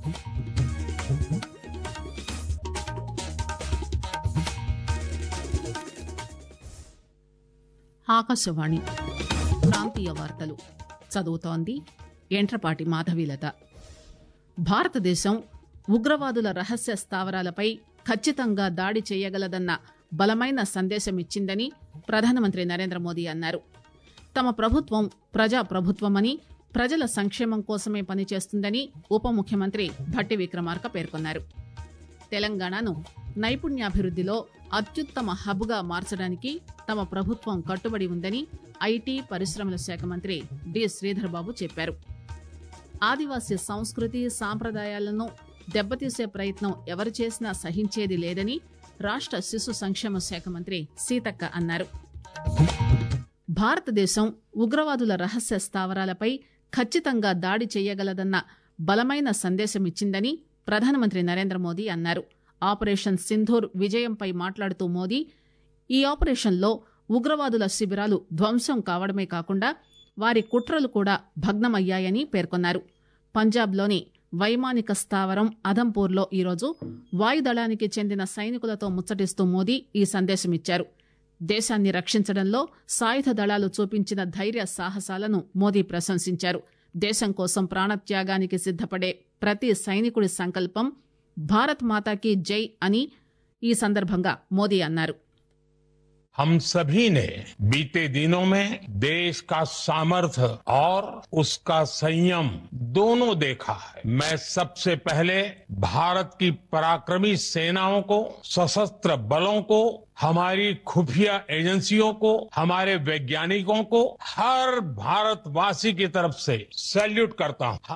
ఆకాశవాణి ప్రాంతీయ వార్తలు చదువుతోంది ఎంట్రపాటి మాధవీలత భారతదేశం ఉగ్రవాదుల రహస్య స్థావరాలపై ఖచ్చితంగా దాడి చేయగలదన్న బలమైన సందేశమిచ్చిందని ప్రధానమంత్రి నరేంద్ర మోదీ అన్నారు తమ ప్రభుత్వం ప్రజా ప్రభుత్వమని ప్రజల సంక్షేమం కోసమే పనిచేస్తుందని ఉప ముఖ్యమంత్రి భట్టి విక్రమార్క పేర్కొన్నారు తెలంగాణను నైపుణ్యాభివృద్దిలో అత్యుత్తమ హబ్గా మార్చడానికి తమ ప్రభుత్వం కట్టుబడి ఉందని ఐటీ పరిశ్రమల శాఖ మంత్రి డి శ్రీధర్ బాబు చెప్పారు ఆదివాసీ సంస్కృతి సాంప్రదాయాలను దెబ్బతీసే ప్రయత్నం ఎవరు చేసినా సహించేది లేదని రాష్ట శిశు సంక్షేమ శాఖ మంత్రి సీతక్క అన్నారు భారతదేశం ఉగ్రవాదుల రహస్య స్థావరాలపై ఖచ్చితంగా దాడి చేయగలదన్న బలమైన సందేశమిచ్చిందని ప్రధానమంత్రి నరేంద్ర మోదీ అన్నారు ఆపరేషన్ సింధూర్ విజయంపై మాట్లాడుతూ మోదీ ఈ ఆపరేషన్లో ఉగ్రవాదుల శిబిరాలు ధ్వంసం కావడమే కాకుండా వారి కుట్రలు కూడా భగ్నమయ్యాయని పేర్కొన్నారు పంజాబ్లోని వైమానిక స్థావరం అదంపూర్లో ఈరోజు వాయుదళానికి చెందిన సైనికులతో ముచ్చటిస్తూ మోదీ ఈ సందేశమిచ్చారు దేశాన్ని రక్షించడంలో సాయుధ దళాలు చూపించిన ధైర్య సాహసాలను మోదీ ప్రశంసించారు దేశం కోసం ప్రాణత్యాగానికి సిద్దపడే ప్రతి సైనికుడి సంకల్పం భారత్ మాతాకి జై అని ఈ సందర్భంగా మోదీ అన్నారు हम सभी ने बीते दिनों में देश का सामर्थ्य और उसका संयम दोनों देखा है मैं सबसे पहले भारत की पराक्रमी सेनाओं को सशस्त्र बलों को हमारी खुफिया एजेंसियों को हमारे वैज्ञानिकों को हर भारतवासी की तरफ से सैल्यूट करता हूं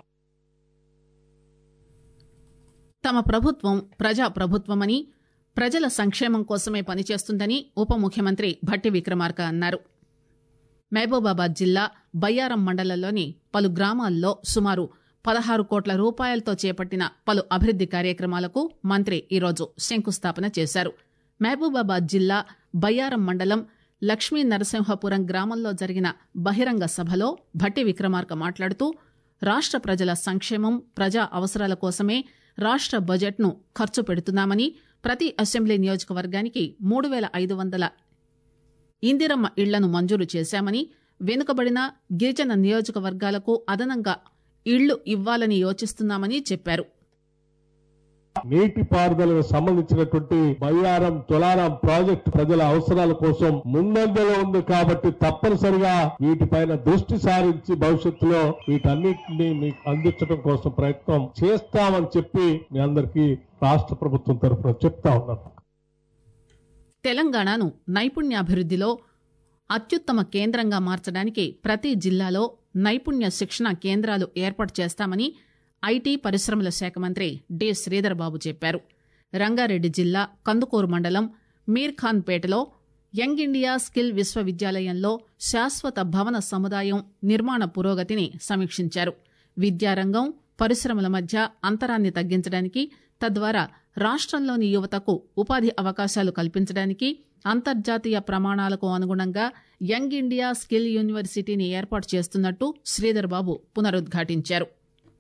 తమ ప్రభుత్వం ప్రజా ప్రభుత్వమని ప్రజల సంక్షేమం కోసమే పనిచేస్తుందని ఉప ముఖ్యమంత్రి భట్టి విక్రమార్క అన్నారు మహబూబాబాద్ జిల్లా బయ్యారం మండలంలోని పలు గ్రామాల్లో సుమారు పదహారు కోట్ల రూపాయలతో చేపట్టిన పలు అభివృద్ది కార్యక్రమాలకు మంత్రి ఈరోజు శంకుస్థాపన చేశారు మహబూబాబాద్ జిల్లా బయ్యారం మండలం లక్ష్మీ నరసింహపురం గ్రామంలో జరిగిన బహిరంగ సభలో భట్టి విక్రమార్క మాట్లాడుతూ రాష్ట ప్రజల సంక్షేమం ప్రజా అవసరాల కోసమే రాష్ట బడ్జెట్ను ఖర్చు పెడుతున్నామని ప్రతి అసెంబ్లీ నియోజకవర్గానికి మూడు వేల ఐదు వందల ఇందిరమ్మ ఇళ్లను మంజూరు చేశామని వెనుకబడిన గిరిజన నియోజకవర్గాలకు అదనంగా ఇళ్లు ఇవ్వాలని యోచిస్తున్నామని చెప్పారు నీటిపారుదలకు సంబంధించినటువంటి బయ్యారం తులారం ప్రాజెక్టు ప్రజల అవసరాల కోసం ముందంజలో ఉంది కాబట్టి తప్పనిసరిగా వీటిపైన దృష్టి సారించి భవిష్యత్తులో వీటన్నిటిని మీకు అందించడం కోసం ప్రయత్నం చేస్తామని చెప్పి మీ అందరికీ రాష్ట్ర ప్రభుత్వం తరఫున చెప్తా ఉన్నాను తెలంగాణను నైపుణ్యాభివృద్దిలో అత్యుత్తమ కేంద్రంగా మార్చడానికి ప్రతి జిల్లాలో నైపుణ్య శిక్షణ కేంద్రాలు ఏర్పాటు చేస్తామని ఐటీ పరిశ్రమల శాఖ మంత్రి డి శ్రీధర్ బాబు చెప్పారు రంగారెడ్డి జిల్లా కందుకూరు మండలం మీర్ఖాన్పేటలో యంగ్ ఇండియా స్కిల్ విశ్వవిద్యాలయంలో శాశ్వత భవన సముదాయం నిర్మాణ పురోగతిని సమీక్షించారు విద్యారంగం పరిశ్రమల మధ్య అంతరాన్ని తగ్గించడానికి తద్వారా రాష్ట్రంలోని యువతకు ఉపాధి అవకాశాలు కల్పించడానికి అంతర్జాతీయ ప్రమాణాలకు అనుగుణంగా యంగ్ ఇండియా స్కిల్ యూనివర్సిటీని ఏర్పాటు చేస్తున్నట్టు శ్రీధర్ బాబు పునరుద్ఘాటించారు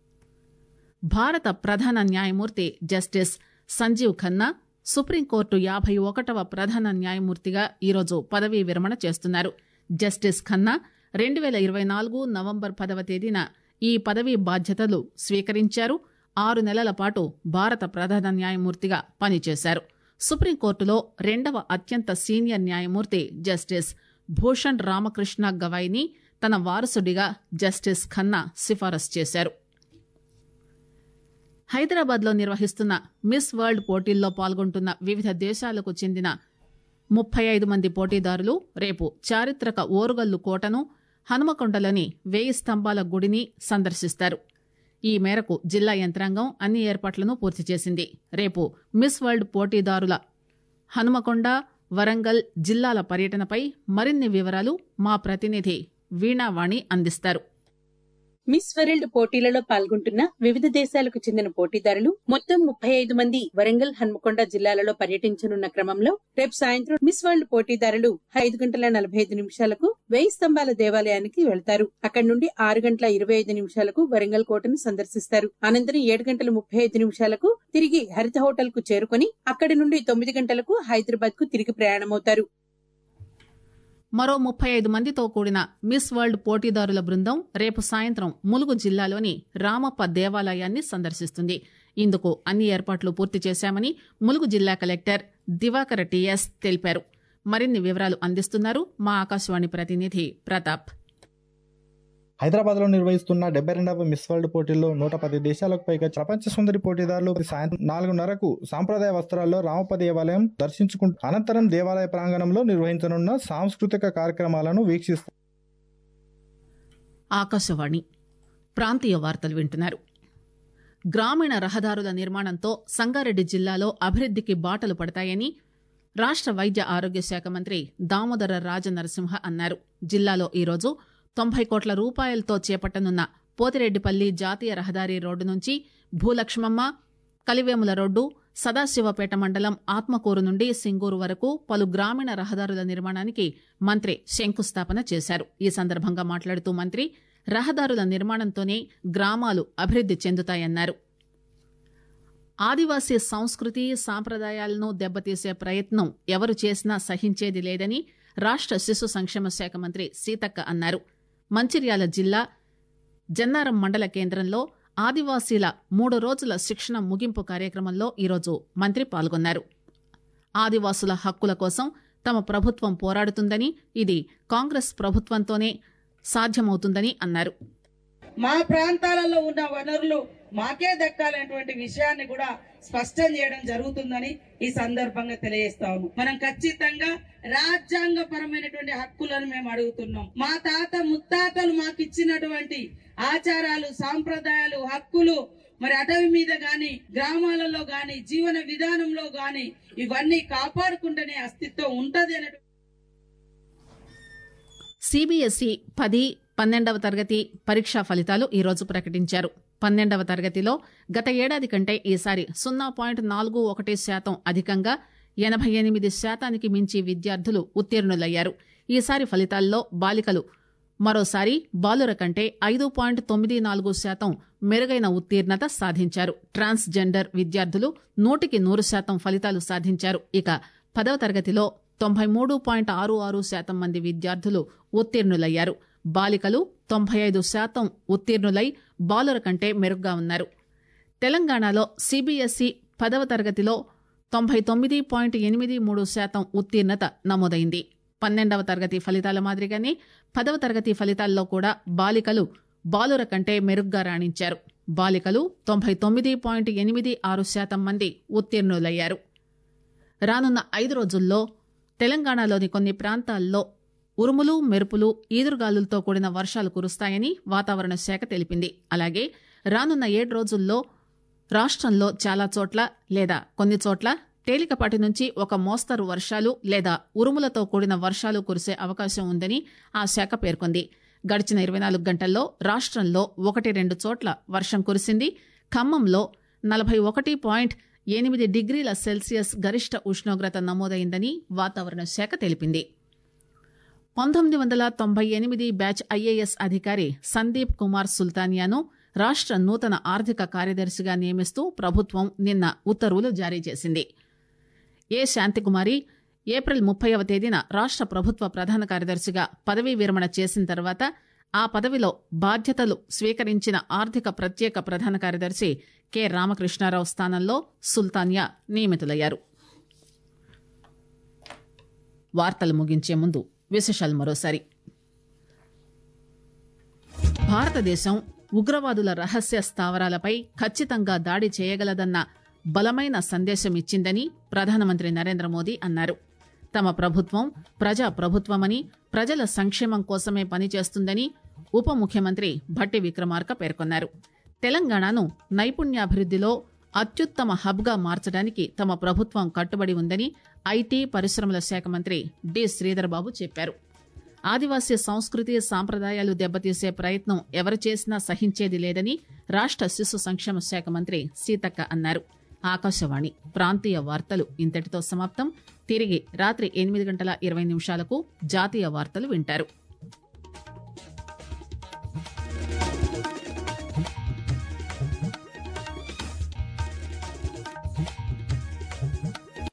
భారత ప్రధాన న్యాయమూర్తి జస్టిస్ సంజీవ్ ఖన్నా సుప్రీంకోర్టు యాభై ఒకటవ ప్రధాన న్యాయమూర్తిగా ఈరోజు పదవీ విరమణ చేస్తున్నారు జస్టిస్ ఖన్నా రెండు వేల ఇరవై నాలుగు నవంబర్ పదవ తేదీన ఈ పదవీ బాధ్యతలు స్వీకరించారు ఆరు నెలల పాటు భారత ప్రధాన న్యాయమూర్తిగా పనిచేశారు సుప్రీంకోర్టులో రెండవ అత్యంత సీనియర్ న్యాయమూర్తి జస్టిస్ భూషణ్ రామకృష్ణ గవాయిని తన వారసుడిగా జస్టిస్ ఖన్నా సిఫారసు చేశారు హైదరాబాద్ లో నిర్వహిస్తున్న మిస్ వరల్డ్ పోటీల్లో పాల్గొంటున్న వివిధ దేశాలకు చెందిన ముప్పై ఐదు మంది పోటీదారులు రేపు చారిత్రక ఓరుగల్లు కోటను హనుమకొండలోని వేయి స్తంభాల గుడిని సందర్శిస్తారు ఈ మేరకు జిల్లా యంత్రాంగం అన్ని ఏర్పాట్లను పూర్తి చేసింది రేపు మిస్ వరల్డ్ పోటీదారుల హనుమకొండ వరంగల్ జిల్లాల పర్యటనపై మరిన్ని వివరాలు మా ప్రతినిధి వీణావాణి అందిస్తారు మిస్ వరల్డ్ పోటీలలో పాల్గొంటున్న వివిధ దేశాలకు చెందిన పోటీదారులు మొత్తం ముప్పై ఐదు మంది వరంగల్ హన్మకొండ జిల్లాలలో పర్యటించనున్న క్రమంలో రేపు సాయంత్రం మిస్ వరల్డ్ పోటీదారులు ఐదు గంటల నలభై ఐదు నిమిషాలకు వెయ్యి స్తంభాల దేవాలయానికి వెళ్తారు అక్కడి నుండి ఆరు గంటల ఇరవై ఐదు నిమిషాలకు వరంగల్ కోటను సందర్శిస్తారు అనంతరం ఏడు గంటల ముప్పై ఐదు నిమిషాలకు తిరిగి హరిత హోటల్ కు చేరుకుని అక్కడి నుండి తొమ్మిది గంటలకు హైదరాబాద్ కు తిరిగి ప్రయాణమవుతారు మరో ముప్పై ఐదు మందితో కూడిన మిస్ వరల్డ్ పోటీదారుల బృందం రేపు సాయంత్రం ములుగు జిల్లాలోని రామప్ప దేవాలయాన్ని సందర్శిస్తుంది ఇందుకు అన్ని ఏర్పాట్లు పూర్తి చేశామని ములుగు జిల్లా కలెక్టర్ దివాకర టీఎస్ తెలిపారు మరిన్ని వివరాలు అందిస్తున్నారు మా ఆకాశవాణి ప్రతినిధి ప్రతాప్ హైదరాబాద్ లో నిర్వహిస్తున్న డెబ్బై రెండవ మిస్ వరల్డ్ పోటీల్లో నూట పది దేశాలకు పైగా ప్రపంచ సుందరి పోటీదారులు సాయంత్రం నాలుగున్నరకు సాంప్రదాయ వస్త్రాల్లో రామప్ప దేవాలయం దర్శించుకుంటూ అనంతరం దేవాలయ ప్రాంగణంలో నిర్వహించనున్న సాంస్కృతిక కార్యక్రమాలను వీక్షిస్తారు ఆకాశవాణి ప్రాంతీయ వార్తలు వింటున్నారు గ్రామీణ రహదారుల నిర్మాణంతో సంగారెడ్డి జిల్లాలో అభివృద్దికి బాటలు పడతాయని రాష్ట వైద్య ఆరోగ్య శాఖ మంత్రి దామోదర రాజనరసింహ అన్నారు జిల్లాలో ఈరోజు తొంభై కోట్ల రూపాయలతో చేపట్టనున్న పోతిరెడ్డిపల్లి జాతీయ రహదారి రోడ్డు నుంచి భూలక్ష్మమ్మ కలివేముల రోడ్డు సదాశివపేట మండలం ఆత్మకూరు నుండి సింగూరు వరకు పలు గ్రామీణ రహదారుల నిర్మాణానికి మంత్రి శంకుస్థాపన చేశారు ఈ సందర్భంగా మాట్లాడుతూ మంత్రి రహదారుల నిర్మాణంతోనే గ్రామాలు అభివృద్ది చెందుతాయన్నారు ఆదివాసీ సంస్కృతి సాంప్రదాయాలను దెబ్బతీసే ప్రయత్నం ఎవరు చేసినా సహించేది లేదని రాష్ట శిశు సంక్షేమ శాఖ మంత్రి సీతక్క అన్నారు మంచిర్యాల జిల్లా జన్నారం మండల కేంద్రంలో ఆదివాసీల మూడు రోజుల శిక్షణ ముగింపు కార్యక్రమంలో ఈరోజు మంత్రి పాల్గొన్నారు ఆదివాసుల హక్కుల కోసం తమ ప్రభుత్వం పోరాడుతుందని ఇది కాంగ్రెస్ ప్రభుత్వంతోనే సాధ్యమవుతుందని అన్నారు మా ప్రాంతాలలో ఉన్న వనరులు మాకే దక్కాలనేటువంటి విషయాన్ని కూడా స్పష్టం చేయడం జరుగుతుందని ఈ సందర్భంగా తెలియజేస్తాము మనం ఖచ్చితంగా రాజ్యాంగ పరమైనటువంటి హక్కులను మేము అడుగుతున్నాం మా తాత ముత్తాతలు మాకు ఇచ్చినటువంటి ఆచారాలు సాంప్రదాయాలు హక్కులు మరి అటవీ మీద గాని గ్రామాలలో గాని జీవన విధానంలో గాని ఇవన్నీ కాపాడుకుంటేనే అస్తిత్వం ఉంటది అనే సిబిఎస్ఈ పది పన్నెండవ తరగతి పరీక్షా ఫలితాలు ఈరోజు ప్రకటించారు పన్నెండవ తరగతిలో గత ఏడాది కంటే ఈసారి సున్నా పాయింట్ నాలుగు ఒకటి శాతం అధికంగా ఎనభై ఎనిమిది శాతానికి మించి విద్యార్థులు ఉత్తీర్ణులయ్యారు ఈసారి ఫలితాల్లో బాలికలు మరోసారి బాలుర కంటే ఐదు పాయింట్ తొమ్మిది నాలుగు శాతం మెరుగైన ఉత్తీర్ణత సాధించారు ట్రాన్స్ జెండర్ విద్యార్థులు నూటికి నూరు శాతం ఫలితాలు సాధించారు ఇక పదవ తరగతిలో తొంభై మూడు పాయింట్ ఆరు ఆరు శాతం మంది విద్యార్థులు ఉత్తీర్ణులయ్యారు బాలికలు తొంభై ఐదు శాతం ఉత్తీర్ణులై బాలుర కంటే మెరుగ్గా ఉన్నారు తెలంగాణలో సిబిఎస్ఈ పదవ తరగతిలో తొంభై తొమ్మిది పాయింట్ ఎనిమిది మూడు శాతం ఉత్తీర్ణత నమోదైంది పన్నెండవ తరగతి ఫలితాల మాదిరిగానే పదవ తరగతి ఫలితాల్లో కూడా బాలికలు బాలుర కంటే మెరుగ్గా రాణించారు బాలికలు తొంభై తొమ్మిది పాయింట్ ఎనిమిది ఆరు శాతం మంది ఉత్తీర్ణులయ్యారు రానున్న ఐదు రోజుల్లో తెలంగాణలోని కొన్ని ప్రాంతాల్లో ఉరుములు మెరుపులు ఈదురుగాలులతో కూడిన వర్షాలు కురుస్తాయని వాతావరణ శాఖ తెలిపింది అలాగే రానున్న ఏడు రోజుల్లో రాష్ట్రంలో చాలా చోట్ల లేదా కొన్ని చోట్ల తేలికపాటి నుంచి ఒక మోస్తరు వర్షాలు లేదా ఉరుములతో కూడిన వర్షాలు కురిసే అవకాశం ఉందని ఆ శాఖ పేర్కొంది గడిచిన ఇరవై నాలుగు గంటల్లో రాష్ట్రంలో ఒకటి రెండు చోట్ల వర్షం కురిసింది ఖమ్మంలో నలభై ఒకటి పాయింట్ ఎనిమిది డిగ్రీల సెల్సియస్ గరిష్ట ఉష్ణోగ్రత నమోదైందని వాతావరణ శాఖ తెలిపింది పంతొమ్మిది వందల తొంభై ఎనిమిది బ్యాచ్ ఐఏఎస్ అధికారి సందీప్ కుమార్ సుల్తానియాను రాష్ట్ర నూతన ఆర్థిక కార్యదర్శిగా నియమిస్తూ ప్రభుత్వం నిన్న ఉత్తర్వులు జారీ చేసింది ఏ శాంతికుమారి ఏప్రిల్ ముప్పైవ తేదీన రాష్ట్ర ప్రభుత్వ ప్రధాన కార్యదర్శిగా పదవీ విరమణ చేసిన తర్వాత ఆ పదవిలో బాధ్యతలు స్వీకరించిన ఆర్థిక ప్రత్యేక ప్రధాన కార్యదర్శి కె రామకృష్ణారావు స్థానంలో సుల్తానియా నియమితులయ్యారు వార్తలు ముగించే ముందు విశేషాలు మరోసారి భారతదేశం ఉగ్రవాదుల రహస్య స్థావరాలపై ఖచ్చితంగా దాడి చేయగలదన్న బలమైన సందేశం ఇచ్చిందని ప్రధానమంత్రి నరేంద్ర మోదీ అన్నారు తమ ప్రభుత్వం ప్రజా ప్రభుత్వమని ప్రజల సంక్షేమం కోసమే పనిచేస్తుందని ఉప ముఖ్యమంత్రి భట్టి విక్రమార్క పేర్కొన్నారు తెలంగాణను నైపుణ్యాభివృద్దిలో అత్యుత్తమ హబ్గా మార్చడానికి తమ ప్రభుత్వం కట్టుబడి ఉందని ఐటీ పరిశ్రమల శాఖ మంత్రి డి శ్రీధర్బాబు చెప్పారు ఆదివాసీ సంస్కృతి సాంప్రదాయాలు దెబ్బతీసే ప్రయత్నం ఎవరు చేసినా సహించేది లేదని రాష్ట శిశు సంక్షేమ శాఖ మంత్రి సీతక్క అన్నారు ఆకాశవాణి ప్రాంతీయ వార్తలు ఇంతటితో సమాప్తం తిరిగి రాత్రి ఎనిమిది గంటల ఇరవై నిమిషాలకు జాతీయ వార్తలు వింటారు